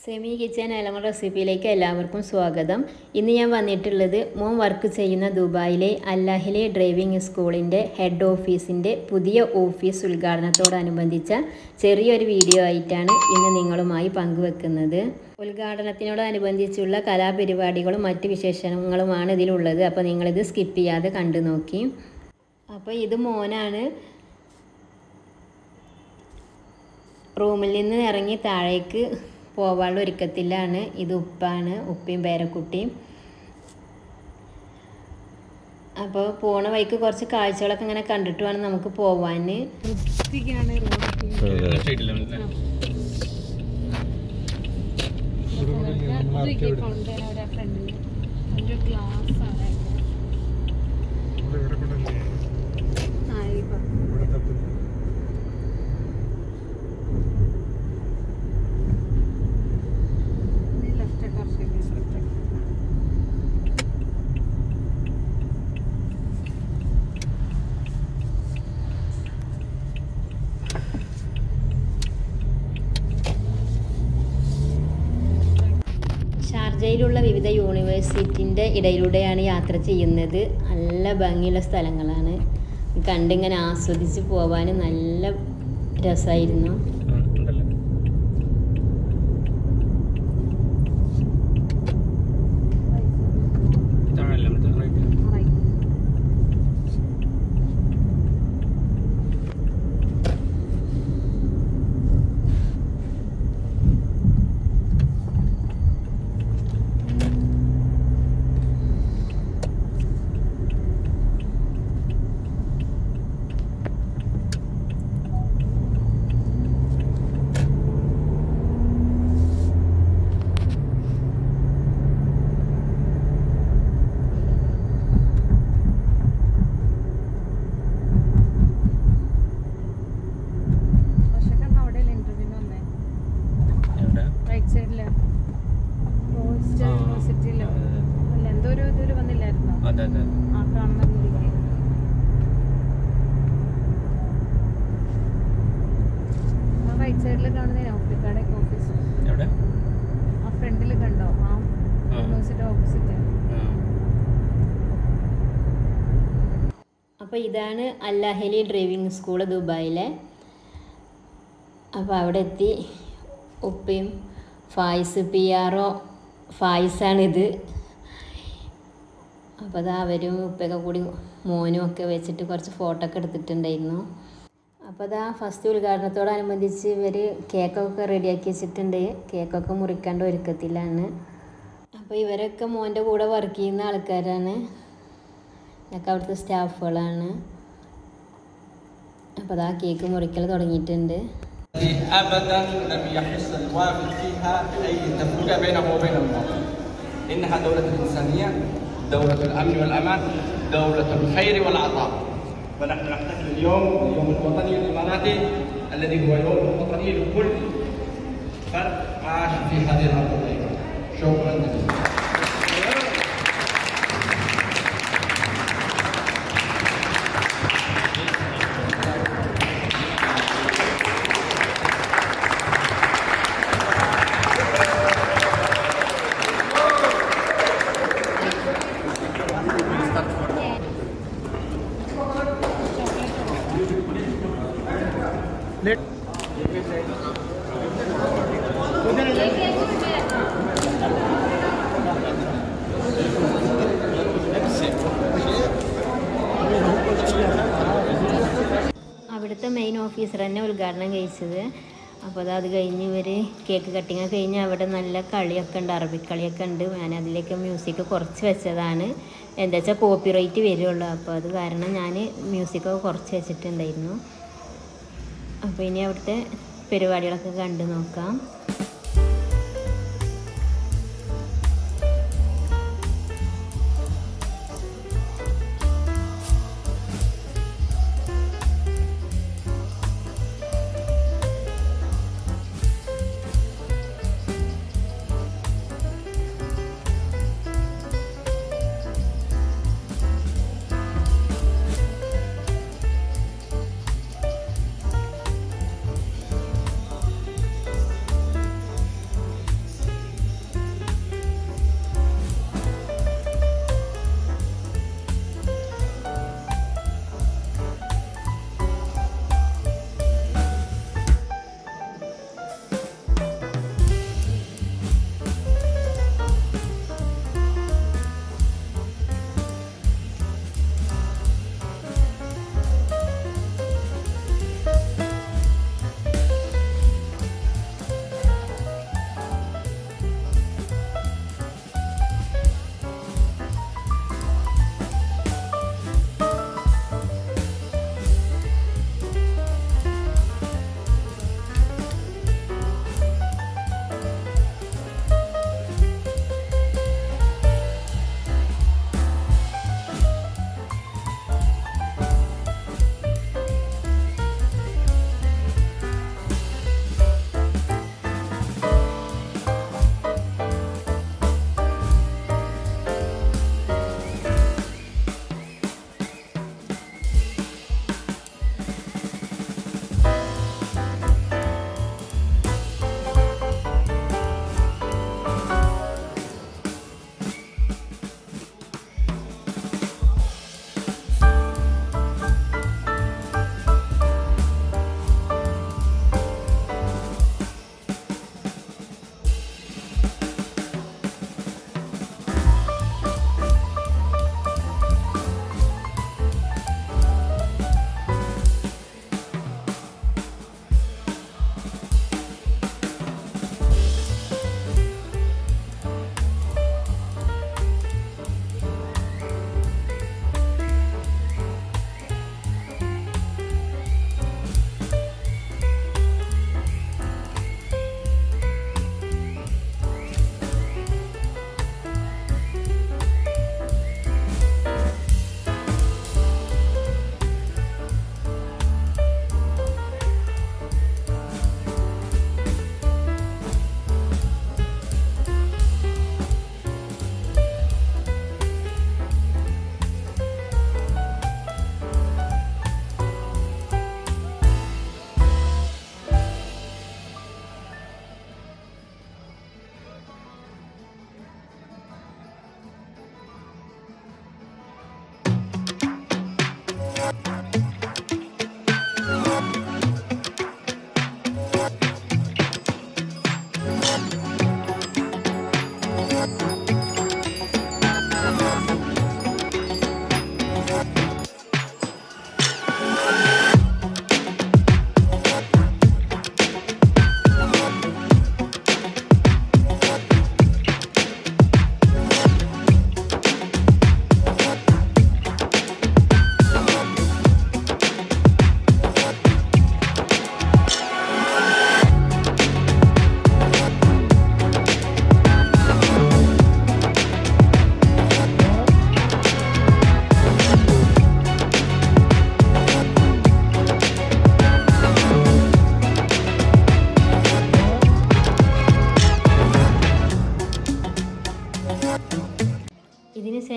Semi kitchen അലമ റെസിപ്പിയിലേക്ക് എല്ലാവർക്കും സ്വാഗതം ഇന്ന് ഞാൻ വന്നിട്ടുള്ളത് മോൻ വർക്ക് ചെയ്യുന്ന ദുബായിലെ അല്ലാഹിലെ ഡ്രൈവിംഗ് സ്കൂളിൻ്റെ ഹെഡ് ഓഫീസിൻ്റെ പുതിയ ഓഫീസ് ഉദ്ഘാടനത്തോടനുബന്ധിച്ച ചെറിയൊരു വീഡിയോ ആയിട്ടാണ് ഇന്ന് നിങ്ങളുമായി പങ്കുവെക്കുന്നത് ഉദ്ഘാടനത്തിനോടനുബന്ധിച്ചുള്ള കലാപരിപാടികളും മറ്റ് വിശേഷങ്ങളുമാണ് ഇതിലുള്ളത് അപ്പോൾ നിങ്ങളിത് സ്കിപ്പ് ചെയ്യാതെ കണ്ടു നോക്കി അപ്പോൾ ഇത് മോനാണ് റൂമിൽ നിന്ന് ഇറങ്ങി താഴേക്ക് പോവാനുള്ള ഒരുക്കത്തിലാണ് ഇത് ഉപ്പാണ് ഉപ്പയും പേരക്കുട്ടിയും അപ്പോൾ പോണ വഴിക്ക് കുറച്ച് കാഴ്ചകളൊക്കെ ഇങ്ങനെ കണ്ടിട്ട് വേണം നമുക്ക് പോവാൻ ഷാർജയിലുള്ള വിവിധ യൂണിവേഴ്സിറ്റിൻ്റെ ഇടയിലൂടെയാണ് യാത്ര ചെയ്യുന്നത് നല്ല ഭംഗിയുള്ള സ്ഥലങ്ങളാണ് കണ്ടിങ്ങനെ ആസ്വദിച്ച് പോവാൻ നല്ല രസമായിരുന്നു റൈറ്റ് സൈഡില് റോസ്റ്റ് യൂണിവേഴ്സിറ്റിയിലോ അല്ല എന്തോ ഒരു ഇതിൽ വന്നില്ലായിരുന്നോ അതെ അതെ ആ കാണുന്ന രീതിക്ക് ആ റൈറ്റ് സൈഡിൽ കാണുന്ന നൗഫ്ലിക്കാടെ ഓഫീസ് എവിടെ ആ ഫ്രണ്ടിൽ കണ്ടോ ആ ആ. യൂണിവേഴ്സിറ്റി ഓപ്പോസിറ്റ് ആ. അപ്പോൾ ഇതാണ് അല്ലാഹലി ഡ്രൈവിംഗ് സ്കൂൾ ദുബായിലെ അപ്പോൾ അവിടെ എത്തി ഉപ്പയും ഫായിസ് പി ആർ ഒ ഫായിസാണിത് അപ്പോൾ അത് അവരും ഉപ്പയൊക്കെ കൂടി മോനും ഒക്കെ വെച്ചിട്ട് കുറച്ച് ഫോട്ടോ ഒക്കെ എടുത്തിട്ടുണ്ടായിരുന്നു അപ്പോൾ അതാ ഫസ്റ്റ് ഉദ്ഘാടനത്തോടനുബന്ധിച്ച് ഇവർ കേക്കൊക്കെ റെഡിയാക്കി വെച്ചിട്ടുണ്ട് കേക്കൊക്കെ മുറിക്കേണ്ട ഒരുക്കത്തിലാണ് അപ്പോൾ ഇവരൊക്കെ മോൻ്റെ കൂടെ വർക്ക് ചെയ്യുന്ന ആൾക്കാരാണ് ഇതൊക്കെ അവിടുത്തെ സ്റ്റാഫുകളാണ് അപ്പോൾ അതാ കേക്ക് മുറിക്കൽ തുടങ്ങിയിട്ടുണ്ട് ابدا لم يحس الوافد فيها باي تفرقه بينه وبين المواطن. انها دوله الانسانيه، دوله الامن والامان، دوله الخير والعطاء. ونحن نحتفل اليوم اليوم الوطني الاماراتي الذي هو يوم وطني لكل فرد عاش في هذه الارض الطيبه. شكرا جزيلا. അവിടുത്തെ മെയിൻ ഓഫീസർ തന്നെ ഉദ്ഘാടനം കഴിച്ചത് അപ്പോൾ അത് അത് കഴിഞ്ഞ് ഇവർ കേക്ക് കട്ടിങ് കഴിഞ്ഞ് അവിടെ നല്ല കളിയൊക്കെ ഉണ്ട് അറബിക്കളിയൊക്കെ ഉണ്ട് ഞാൻ അതിലേക്ക് മ്യൂസിക് കുറച്ച് വെച്ചതാണ് എന്താ വെച്ചാൽ കോപ്പി റൈറ്റ് വരുള്ളൂ അപ്പോൾ അത് കാരണം ഞാൻ മ്യൂസിക്കൊക്കെ കുറച്ച് വെച്ചിട്ടുണ്ടായിരുന്നു അപ്പോൾ ഇനി അവിടുത്തെ പരിപാടികളൊക്കെ കണ്ടു നോക്കാം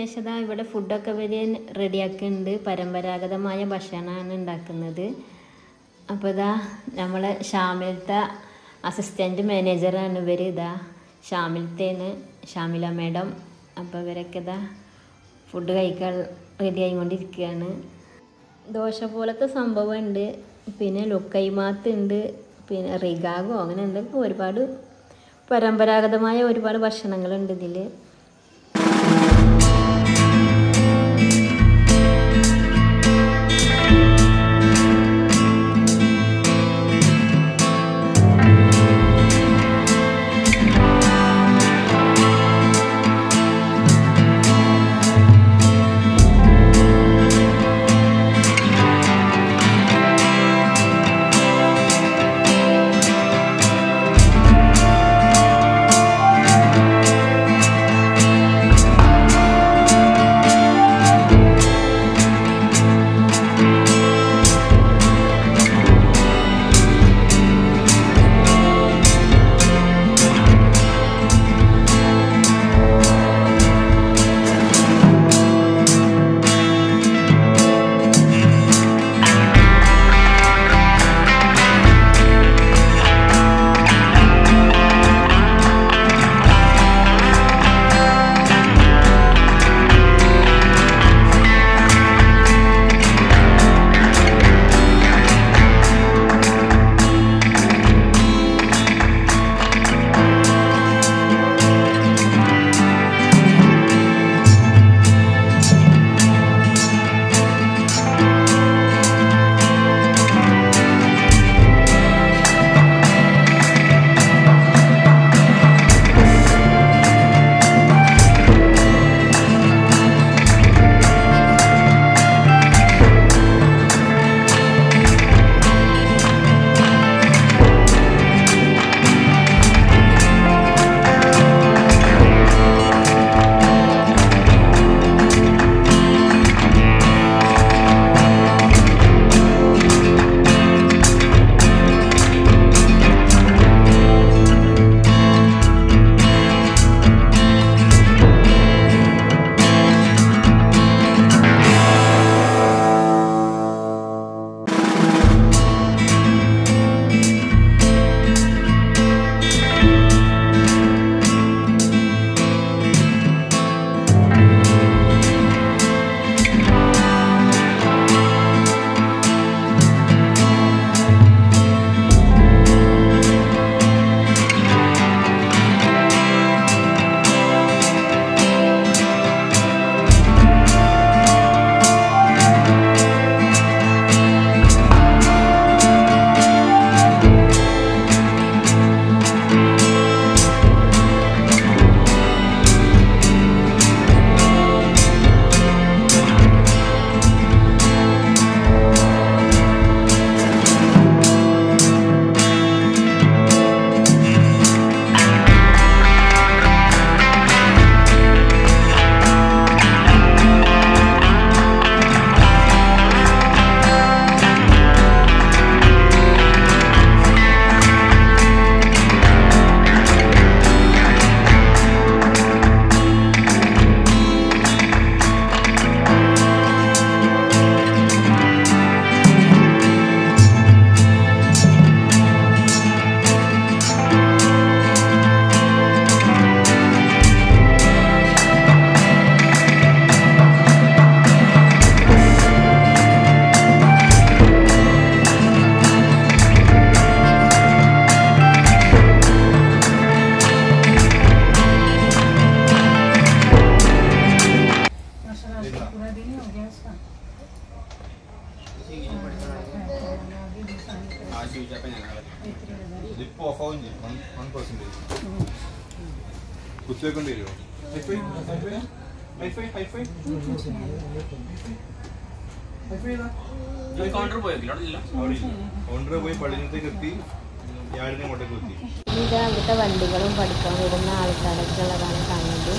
ശേഷം ദാ ഇവിടെ ഫുഡൊക്കെ ഇവർ റെഡിയാക്കുന്നുണ്ട് പരമ്പരാഗതമായ ഭക്ഷണമാണ് ഉണ്ടാക്കുന്നത് അപ്പോൾ ഇതാ നമ്മളെ ഷാമിലത്തെ അസിസ്റ്റൻറ്റ് മാനേജറാണ് ഇവർ ഇതാ ഷാമിലത്തേന്ന് ഷാമില മേഡം അപ്പോൾ ഇവരൊക്കെ ഇതാ ഫുഡ് കഴിക്കാൻ റെഡി ആയിക്കൊണ്ടിരിക്കുകയാണ് ദോശ പോലത്തെ സംഭവം ഉണ്ട് പിന്നെ ലുക്കൈമാത്ത് ഉണ്ട് പിന്നെ റിഗാഗോ അങ്ങനെ എന്തൊക്കെ ഒരുപാട് പരമ്പരാഗതമായ ഒരുപാട് ഭക്ഷണങ്ങളുണ്ട് ഇതിൽ ലിപ്പ് ഓഫ് ആവും ചെയ്യും വൺ വൺ പെർസെൻറ്റേജ് കുത്തിവെക്കേണ്ടി വരുമോ hi fi hi fi hi fi hi fi counter പോയെങ്കിലോ അവിടെ ഇല്ല അവിടെ ഇല്ല ഓണ്ടർ പോയി പള്ളിനത്തേക്ക് എത്തി ഞാടിനെ അങ്ങോട്ടേക്ക് എത്തി ഇത് അവിടുത്തെ വണ്ടികളും പഠിക്കാൻ വരുന്ന ആൾക്കാരൊക്കെ ഉള്ളതാണ് കാണുന്നത്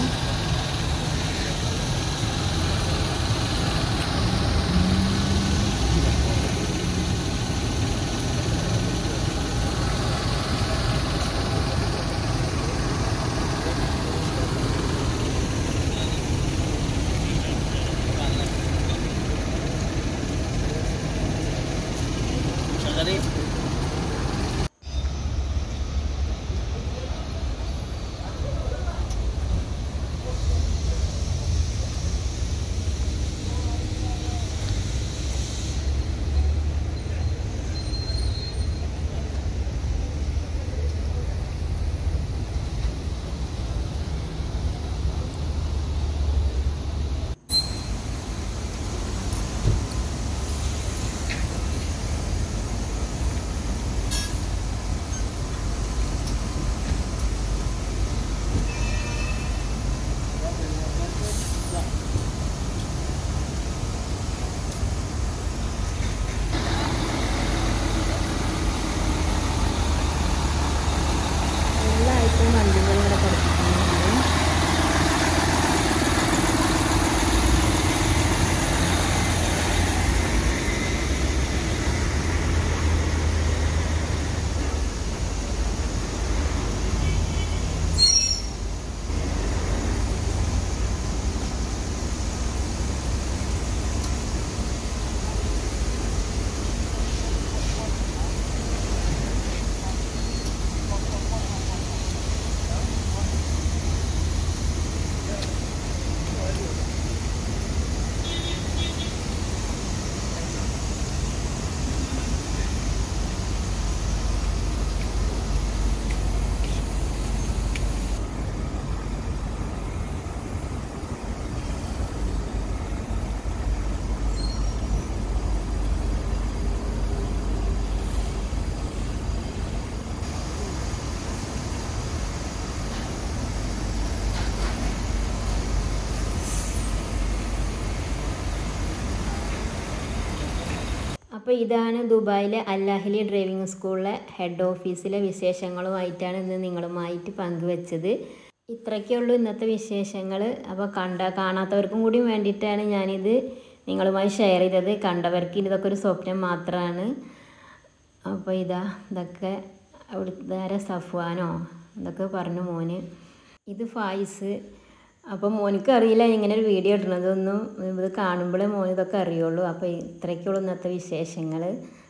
വണ്ടികൾ ഇവിടെ പഠിപ്പിക്കുന്നുണ്ട് അപ്പോൾ ഇതാണ് ദുബായിലെ അല്ലാഹിലി ഡ്രൈവിംഗ് സ്കൂളിലെ ഹെഡ് ഓഫീസിലെ വിശേഷങ്ങളുമായിട്ടാണ് ഇന്ന് നിങ്ങളുമായിട്ട് പങ്കുവെച്ചത് ഇത്രയൊക്കെ ഉള്ളൂ ഇന്നത്തെ വിശേഷങ്ങൾ അപ്പോൾ കണ്ട കാണാത്തവർക്കും കൂടി വേണ്ടിയിട്ടാണ് ഞാനിത് നിങ്ങളുമായി ഷെയർ ചെയ്തത് കണ്ടവർക്ക് ഇതൊക്കെ ഒരു സ്വപ്നം മാത്രമാണ് അപ്പോൾ ഇതാ ഇതൊക്കെ അവിടുത്തെ സഫ്വാനോ ഇതൊക്കെ പറഞ്ഞു മോന് ഇത് ഫായിസ് അപ്പോൾ മോനിക്ക് അറിയില്ല ഇങ്ങനെ ഒരു വീഡിയോ ഇടുന്നതൊന്നും ഇത് കാണുമ്പോഴേ മോന് ഇതൊക്കെ അറിയുള്ളൂ അപ്പോൾ ഇത്രയൊക്കെയുള്ളൂ ഇന്നത്തെ വിശേഷങ്ങൾ